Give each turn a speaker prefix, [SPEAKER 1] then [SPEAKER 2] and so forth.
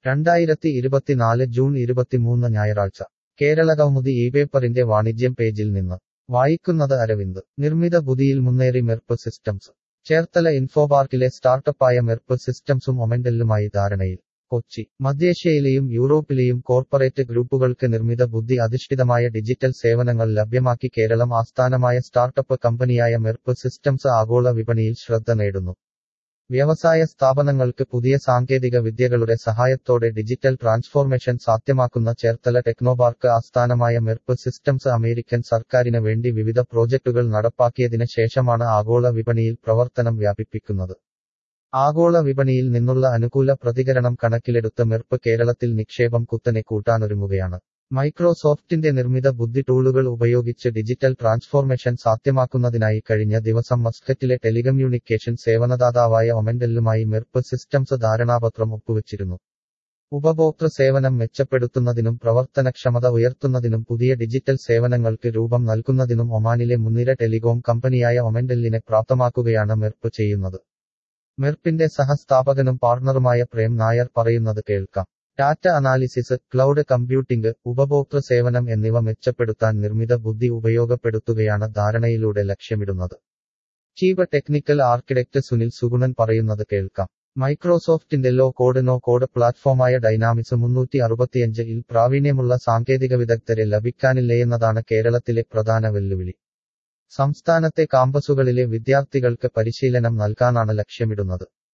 [SPEAKER 1] രണ്ടായിരത്തി ഇരുപത്തിനാല് ജൂൺ ഇരുപത്തിമൂന്ന് ഞായറാഴ്ച കേരള കൗമുദി ഈ പേപ്പറിന്റെ വാണിജ്യം പേജിൽ നിന്ന് വായിക്കുന്നത് അരവിന്ദ് നിർമ്മിത ബുദ്ധിയിൽ മുന്നേറി മെർപ്പ് സിസ്റ്റംസ് ചേർത്തല ഇൻഫോപാർക്കിലെ സ്റ്റാർട്ടപ്പായ മെർപ്പ് സിസ്റ്റംസും ഒമെന്റലുമായി ധാരണയിൽ കൊച്ചി മധ്യേഷ്യയിലെയും യൂറോപ്പിലെയും കോർപ്പറേറ്റ് ഗ്രൂപ്പുകൾക്ക് നിർമ്മിത ബുദ്ധി അധിഷ്ഠിതമായ ഡിജിറ്റൽ സേവനങ്ങൾ ലഭ്യമാക്കി കേരളം ആസ്ഥാനമായ സ്റ്റാർട്ടപ്പ് കമ്പനിയായ മെർപ്പ് സിസ്റ്റംസ് ആഗോള വിപണിയിൽ ശ്രദ്ധ നേടുന്നു വ്യവസായ സ്ഥാപനങ്ങൾക്ക് പുതിയ സാങ്കേതിക വിദ്യകളുടെ സഹായത്തോടെ ഡിജിറ്റൽ ട്രാൻസ്ഫോർമേഷൻ സാധ്യമാക്കുന്ന ചേർത്തല ടെക്നോപാർക്ക് ആസ്ഥാനമായ മെർപ്പ് സിസ്റ്റംസ് അമേരിക്കൻ സർക്കാരിന് വേണ്ടി വിവിധ പ്രോജക്ടുകൾ നടപ്പാക്കിയതിന് ശേഷമാണ് ആഗോള വിപണിയിൽ പ്രവർത്തനം വ്യാപിപ്പിക്കുന്നത് ആഗോള വിപണിയിൽ നിന്നുള്ള അനുകൂല പ്രതികരണം കണക്കിലെടുത്ത് മെർപ്പ് കേരളത്തിൽ നിക്ഷേപം കുത്തനെ കൂട്ടാനൊരുങ്ങുകയാണ് മൈക്രോസോഫ്റ്റിന്റെ നിർമ്മിത ബുദ്ധി ടൂളുകൾ ഉപയോഗിച്ച് ഡിജിറ്റൽ ട്രാൻസ്ഫോർമേഷൻ സാധ്യമാക്കുന്നതിനായി കഴിഞ്ഞ ദിവസം മസ്കറ്റിലെ ടെലികമ്മ്യൂണിക്കേഷൻ സേവനദാതാവായ ഒമെന്റലുമായി മെർപ്പ് സിസ്റ്റംസ് ധാരണാപത്രം ഒപ്പുവച്ചിരുന്നു ഉപഭോക്തൃ സേവനം മെച്ചപ്പെടുത്തുന്നതിനും പ്രവർത്തനക്ഷമത ഉയർത്തുന്നതിനും പുതിയ ഡിജിറ്റൽ സേവനങ്ങൾക്ക് രൂപം നൽകുന്നതിനും ഒമാനിലെ മുൻനിര ടെലികോം കമ്പനിയായ ഒമെന്റലിനെ പ്രാപ്തമാക്കുകയാണ് മെർപ്പ് ചെയ്യുന്നത് മെർപ്പിന്റെ സഹസ്ഥാപകനും പാർട്ണറുമായ പ്രേം നായർ പറയുന്നത് കേൾക്കാം ഡാറ്റ അനാലിസിസ് ക്ലൗഡ് കമ്പ്യൂട്ടിംഗ് ഉപഭോക്തൃ സേവനം എന്നിവ മെച്ചപ്പെടുത്താൻ നിർമ്മിത ബുദ്ധി ഉപയോഗപ്പെടുത്തുകയാണ് ധാരണയിലൂടെ ലക്ഷ്യമിടുന്നത് chief technical architect Sunil Suganan പറയുന്നത് കേൾക്കാം മൈക്രോസോഫ്റ്റിന്റെ ലോ കോഡ് നോ കോഡ് പ്ലാറ്റ്ഫോമായ ഡൈനാമിക്സ് മുന്നൂറ്റി അറുപത്തിയഞ്ച് ഇൽ പ്രാവീണ്യമുള്ള സാങ്കേതിക വിദഗ്ധരെ ലഭിക്കാനില്ലേയെന്നതാണ് കേരളത്തിലെ പ്രധാന വെല്ലുവിളി സംസ്ഥാനത്തെ കാമ്പസുകളിലെ വിദ്യാർത്ഥികൾക്ക് പരിശീലനം നൽകാനാണ് ലക്ഷ്യമിടുന്നത്